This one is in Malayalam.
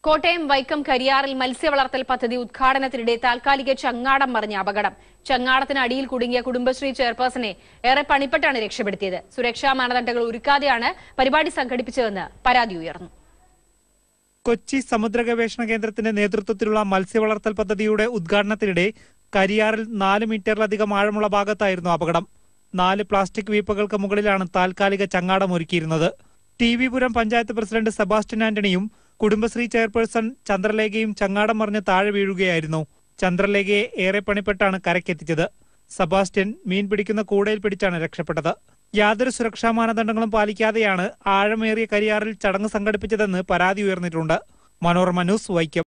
കോട്ടയം വൈക്കം കരിയാറിൽ മത്സ്യവളർത്തൽ പദ്ധതി ഉദ്ഘാടനത്തിനിടെ താൽക്കാലിക ചങ്ങാടം മറിഞ്ഞ അപകടം ചങ്ങാടത്തിന് അടിയിൽ കുടുങ്ങിയ കുടുംബശ്രീ ചെയർപേഴ്സണെ ഏറെ പണിപ്പെട്ടാണ് രക്ഷപ്പെടുത്തിയത് സുരക്ഷാ മാനദണ്ഡങ്ങൾ ഒരുക്കാതെയാണ് പരിപാടി സംഘടിപ്പിച്ചതെന്ന് പരാതി ഉയർന്നു കൊച്ചി സമുദ്ര ഗവേഷണ കേന്ദ്രത്തിന്റെ നേതൃത്വത്തിലുള്ള മത്സ്യവളർത്തൽ പദ്ധതിയുടെ ഉദ്ഘാടനത്തിനിടെ കരിയാറിൽ നാല് മീറ്ററിലധികം ആഴമുള്ള ഭാഗത്തായിരുന്നു അപകടം നാല് പ്ലാസ്റ്റിക് വീപ്പകൾക്ക് മുകളിലാണ് താൽക്കാലിക ചങ്ങാടം ഒരുക്കിയിരുന്നത് T V Puram panchayat president Sebastian ആന്റണിയും കുടുംബശ്രീ ചെയർപേഴ്സൺ ചന്ദ്രലേഖയും ചങ്ങാടം മറിഞ്ഞ് താഴെ വീഴുകയായിരുന്നു ചന്ദ്രലേഖയെ ഏറെ പണിപ്പെട്ടാണ് കരക്കെത്തിച്ചത് സെബാസ്റ്റ്യൻ മീൻ പിടിക്കുന്ന കൂടയിൽ പിടിച്ചാണ് രക്ഷപ്പെട്ടത് യാതൊരു സുരക്ഷാ മാനദണ്ഡങ്ങളും പാലിക്കാതെയാണ് ആഴമേറിയ കരിയാറിൽ ചടങ്ങ് സംഘടിപ്പിച്ചതെന്ന് പരാതി ഉയർന്നിട്ടുണ്ട് മനോരമ ന്യൂസ് വൈക്കം